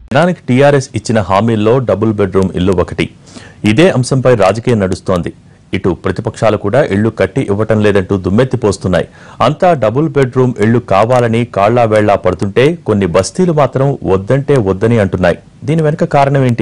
జనానికి టీఆర్ఎస్ ఇచ్చిన హామీల్లో double bedroom ఇల్లు ఒకటి ఇదే అంశంపై రాజకీయం నడుస్తోంది ఇటు ప్రతిపక్షాలు కూడా ఇళ్లు కట్టి ఇవ్వటం లేదంటూ దుమ్మెత్తిపోస్తున్నాయి అంతా డబుల్ బెడ్రూమ్ ఇళ్లు కావాలని కాళ్లా వేళ్లా పడుతుంటే కొన్ని బస్తీలు మాత్రం వద్దంటే వద్దని అంటున్నాయి దీని వెనుక కారణం ఏంటి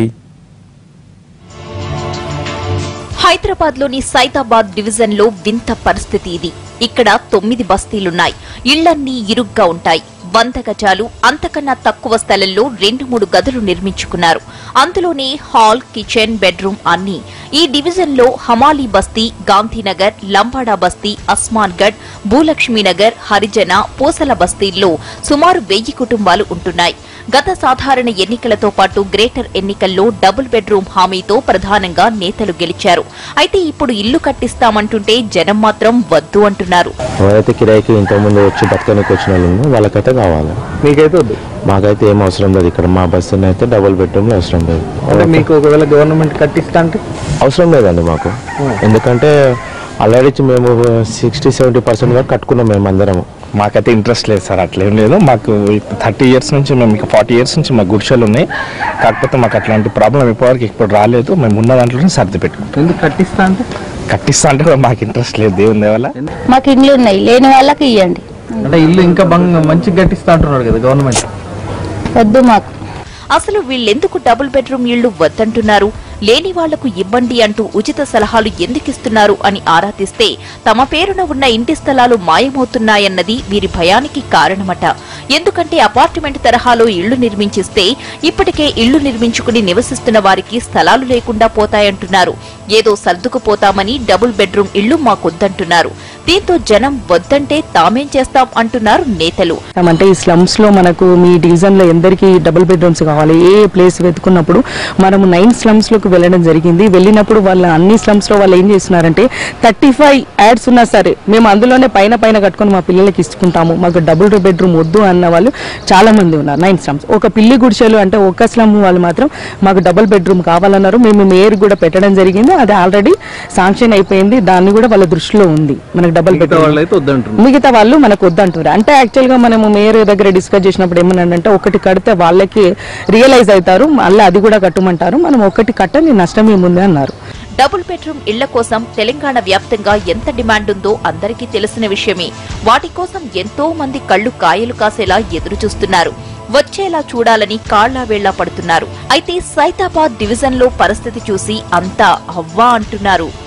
హైదరాబాద్ లోని సైదాబాద్ డివిజన్ లో వింత పరిస్థితి ఇది ఇక్కడ తొమ్మిది బస్తీలున్నాయి ఇళ్లన్నీ ఇరుగ్గా ఉంటాయి వంద గజాలు అంతకన్నా తక్కువ స్థలంలో రెండు మూడు గదులు నిర్మించుకున్నారు అందులోనే హాల్ కిచెన్ బెడ్రూమ్ అన్ని ఈ డివిజన్ లో హమాలీ బస్తీ గాంధీనగర్ లంబాడా బస్తీ అస్మాన్ గఢ్ భూలక్ష్మీనగర్ హరిజన పూసల బస్తీల్లో సుమారు వెయ్యి కుటుంబాలు ఉంటున్నాయి గత సాధారణ ఎన్నికలతో పాటు గ్రేటర్ ఎన్నికల్లో డబుల్ బెడ్రూమ్ హామీతో ప్రధానంగా నేతలు గెలిచారు అయితే ఇప్పుడు ఇల్లు కట్టిస్తామంటుంటే జనం మాత్రం వద్దు అంటున్నారు ఎవరైతే కిరాయికి ఇంతకుముందు వచ్చి బతకనికి వచ్చిన వాళ్ళు ఉన్నారో వాళ్ళకైతే కావాలి మీకైతే వద్దు మాకైతే ఏం అవసరం లేదు ఇక్కడ మా బస్సుని అయితే డబుల్ బెడ్రూమ్లో అవసరం లేదు అంటే మీకు ఒకవేళ గవర్నమెంట్ కట్టిస్తా అంటే అవసరం లేదండి మాకు ఎందుకంటే ఆల్రెడీ మేము సిక్స్టీ సెవెంటీ పర్సెంట్ వరకు కట్టుకున్నాం మేము అందరం మాకైతే ఇంట్రెస్ట్ లేదు సార్ అట్లేం లేదు మాకు థర్టీ ఇయర్స్ నుంచి మేము ఇంకా ఫార్టీ ఇయర్స్ నుంచి మాకు గుడిసెలు ఉన్నాయి కాకపోతే మాకు అట్లాంటి ప్రాబ్లం ఇప్పటివరకు ఇప్పుడు రాలేదు మేము ఉన్న దాంట్లోనే సర్ది పెట్టుకుంటాం ఎందుకు కట్టిస్తా అంటే కట్టిస్తా అంటే కూడా మాకు ఇంట్రెస్ట్ లేదు దేవుని వల్ల మాకు ఇండ్లు ఉన్నాయి లేని వాళ్ళకి ఇవ్వండి అంటే ఇల్లు ఇంకా బంగ మంచిగా కట్టిస్తా అంటున్నారు కదా గవర్నమెంట్ వద్దు మాకు అసలు వీళ్ళెందుకు డబుల్ బెడ్రూమ్ ఇళ్లు వద్దంటున్నారు లేని వాళ్లకు ఇవ్వండి అంటూ ఉచిత సలహాలు ఎందుకిస్తున్నారు అని ఆరా తీస్తే తమ పేరున ఉన్న ఇంటి స్థలాలు మాయమవుతున్నాయన్నది వీరి భయానికి కారణమట ఎందుకంటే అపార్ట్మెంట్ తరహాలో ఇళ్లు నిర్మించిస్తే ఇప్పటికే ఇళ్లు నిర్మించుకుని నివసిస్తున్న వారికి స్థలాలు లేకుండా పోతాయంటున్నారు ఏదో సర్దుకుపోతామని డబుల్ బెడ్రూమ్ ఇళ్లు మాకొద్దంటున్నారు దీంతో జనం వద్దంటే తామేం చేస్తాం అంటున్నారు నేతలు అంటే ఈ స్లమ్స్ లో మనకు మీ డివిజన్ లో ఎందరికి డబుల్ బెడ్రూమ్స్ కావాలి ఏ ప్లేస్ వెతుకున్నప్పుడు మనము నైన్ స్లమ్స్ లోకి వెళ్ళడం జరిగింది వెళ్ళినప్పుడు వాళ్ళ అన్ని స్లమ్స్ లో వాళ్ళు ఏం చేస్తున్నారంటే థర్టీ ఫైవ్ యాడ్స్ ఉన్నా సరే మేము అందులోనే పైన పైన కట్టుకొని మా పిల్లలకి ఇచ్చుకుంటాము మాకు డబుల్ బెడ్రూమ్ వద్దు అన్న వాళ్ళు చాలా మంది ఉన్నారు నైన్ స్లమ్స్ ఒక పిల్లి గుడిసెలు అంటే ఒక స్లమ్ వాళ్ళు మాత్రం మాకు డబుల్ బెడ్రూమ్ కావాలన్నారు మేము మేయర్ కూడా పెట్టడం జరిగింది అది ఆల్రెడీ శాంక్షన్ అయిపోయింది దాన్ని కూడా వాళ్ళ దృష్టిలో ఉంది మనకు డబుల్ మిగతా బెడ్రూమ్ వాళ్ళు అయితే వద్దంటున్నారు మిగతా వాళ్ళు మనకు వద్దంటారు అంటే యాక్చువల్ గా మనము మేయర్ దగ్గర డిస్కస్ చేసినప్పుడు ఏమన్నాడంటే ఒకటి కడితే వాళ్ళకి రియలైజ్ అవుతారు మళ్ళీ అది కూడా కట్టమంటారు మనం ఒకటి కట్టని నష్టం ఏముంది అన్నారు డబుల్ బెడ్రూమ్ ఇళ్ల కోసం తెలంగాణ వ్యాప్తంగా ఎంత డిమాండ్ ఉందో అందరికీ తెలిసిన విషయమే వాటి కోసం ఎంతో మంది కళ్ళు కాయలు కాసేలా ఎదురు చూస్తున్నారు వచ్చేలా చూడాలని కాళ్లా వేళ్లా పడుతున్నారు అయితే సైతాబాద్ డివిజన్ లో పరిస్థితి చూసి అంతా అవ్వా అంటున్నారు